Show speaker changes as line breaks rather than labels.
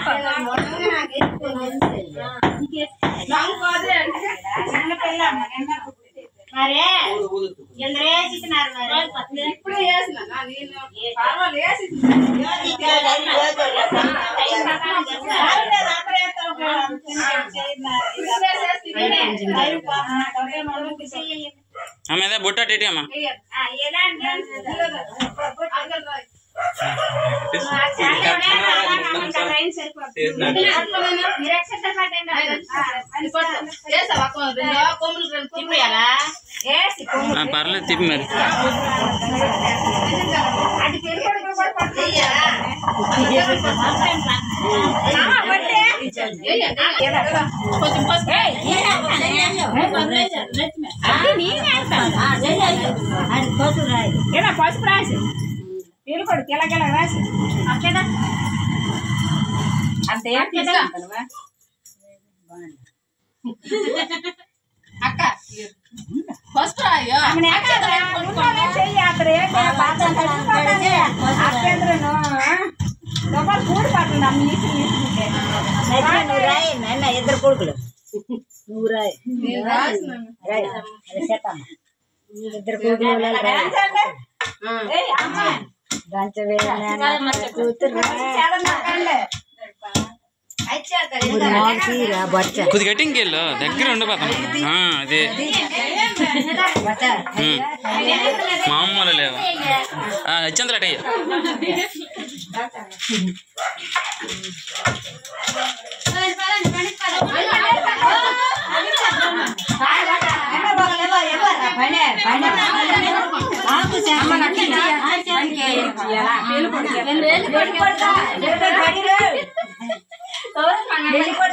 మరే ఎందరో వేసిస్తున్నారు మరి
ఇప్పుడు వేసిన నా నేను పర్వాలేదు వేసి
ఆమె అదే బుట్ట టీటీ అమ్మ
ఎలా అంటే
అంగల్ రాయ్ వేసావా రెండు కొమ్ములు రెండు కొమ్ములు
ఆ, పర్లేదు తిప్పి మరి
కొంచెం పసుపు
ఏనా పసుపు రాసి పీలుకోడు కిలకిల రాసి అంత ఏం తీసుకుంటావా
అక్క పసుపు రాయ్యో
చెయ్యి అక్కడ అప్పేంద్రను డబ్బలు కూడి పడుతుంది అమ్మ నీటి తీసుకుంటే
నువ్వు రాయి నాన్న ఇద్దరు కొడుకులు నువ్వు రాయి
నేను రాసినాను
రాయి అది చెప్పమ్మ ఇద్దరు కొడుకులు వాళ్ళు రాయి
ఏయ్ అమ్మ
దంచవే నాన్న కూతురు రా బొచ్చ
కొద్ది గట్టి ఇంకెళ్ళు దగ్గర ఉండిపోతాం ఆ, అదే ఉమ్. మామూలు లేవా ఇచ్చంత అటయ్య
పెళ్ళి